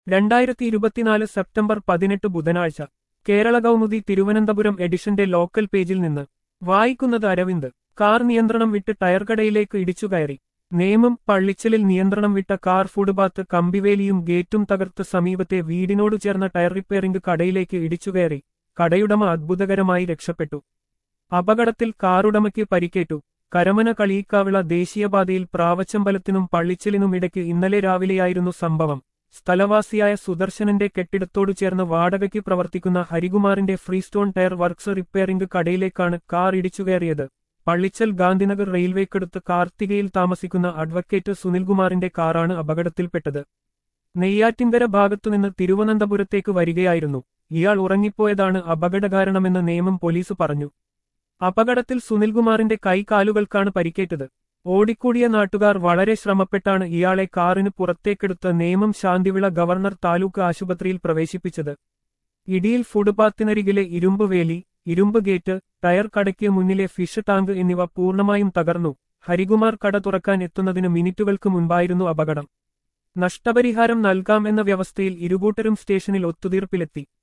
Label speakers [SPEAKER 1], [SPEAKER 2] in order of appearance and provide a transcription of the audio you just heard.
[SPEAKER 1] രണ്ടായിരത്തി ഇരുപത്തിനാല് സെപ്റ്റംബർ പതിനെട്ട് ബുധനാഴ്ച കേരള കൗമുദി തിരുവനന്തപുരം എഡിഷന്റെ ലോക്കൽ പേജിൽ നിന്ന് വായിക്കുന്നത് അരവിന്ദ് കാർ നിയന്ത്രണം വിട്ട് ടയർ കടയിലേക്ക് ഇടിച്ചുകയറി നേമം പള്ളിച്ചലിൽ നിയന്ത്രണം വിട്ട കാർ ഫുട്പാത്ത് കമ്പിവേലിയും ഗേറ്റും തകർത്ത് സമീപത്തെ വീടിനോട് ചേർന്ന ടയർ റിപ്പയറിംഗ് കടയിലേക്ക് ഇടിച്ചുകയറി കടയുടമ അത്ഭുതകരമായി രക്ഷപ്പെട്ടു അപകടത്തിൽ കാറുടമയ്ക്ക് പരിക്കേറ്റു കരമന കളിയിക്കാവിള ദേശീയപാതയിൽ പ്രാവച്ചമ്പലത്തിനും പള്ളിച്ചലിനും ഇടയ്ക്ക് ഇന്നലെ രാവിലെയായിരുന്നു സംഭവം സ്ഥലവാസിയായ സുദർശനന്റെ കെട്ടിടത്തോടു ചേർന്ന് വാടകയ്ക്ക് പ്രവർത്തിക്കുന്ന ഹരികുമാറിന്റെ ഫ്രീസ്റ്റോൺ ടയർ വർക്ക്സ് റിപ്പയറിംഗ് കടയിലേക്കാണ് കാർ ഇടിച്ചുകയറിയത് പള്ളിച്ചൽ ഗാന്ധിനഗർ റെയിൽവേക്കടുത്ത് കാർത്തികയിൽ താമസിക്കുന്ന അഡ്വക്കേറ്റ് സുനിൽകുമാറിന്റെ കാറാണ് അപകടത്തിൽപ്പെട്ടത് നെയ്യാറ്റിൻകര ഭാഗത്തുനിന്ന് തിരുവനന്തപുരത്തേക്ക് വരികയായിരുന്നു ഇയാൾ ഉറങ്ങിപ്പോയതാണ് അപകടകാരണമെന്ന് നിയമം പോലീസ് പറഞ്ഞു അപകടത്തിൽ സുനിൽകുമാറിന്റെ കൈകാലുകൾക്കാണ് പരിക്കേറ്റത് ഓടിക്കൂടിയ നാട്ടുകാർ വളരെ ശ്രമപ്പെട്ടാണ് ഇയാളെ കാറിന് പുറത്തേക്കെടുത്ത് നേമം ശാന്തിവിള ഗവർണർ താലൂക്ക് ആശുപത്രിയിൽ പ്രവേശിപ്പിച്ചത് ഇടിയിൽ ഫുട്പാത്തിനരികിലെ ഇരുമ്പ് വേലി ഇരുമ്പ് ഗേറ്റ് ടയർ കടയ്ക്ക് മുന്നിലെ ഫിഷ് ടാങ്ക് എന്നിവ പൂർണ്ണമായും തകർന്നു ഹരികുമാർ കട തുറക്കാൻ എത്തുന്നതിന് മിനിറ്റുകൾക്ക് മുൻപായിരുന്നു അപകടം നഷ്ടപരിഹാരം നൽകാം എന്ന വ്യവസ്ഥയിൽ ഇരുകൂട്ടരും സ്റ്റേഷനിൽ ഒത്തുതീർപ്പിലെത്തി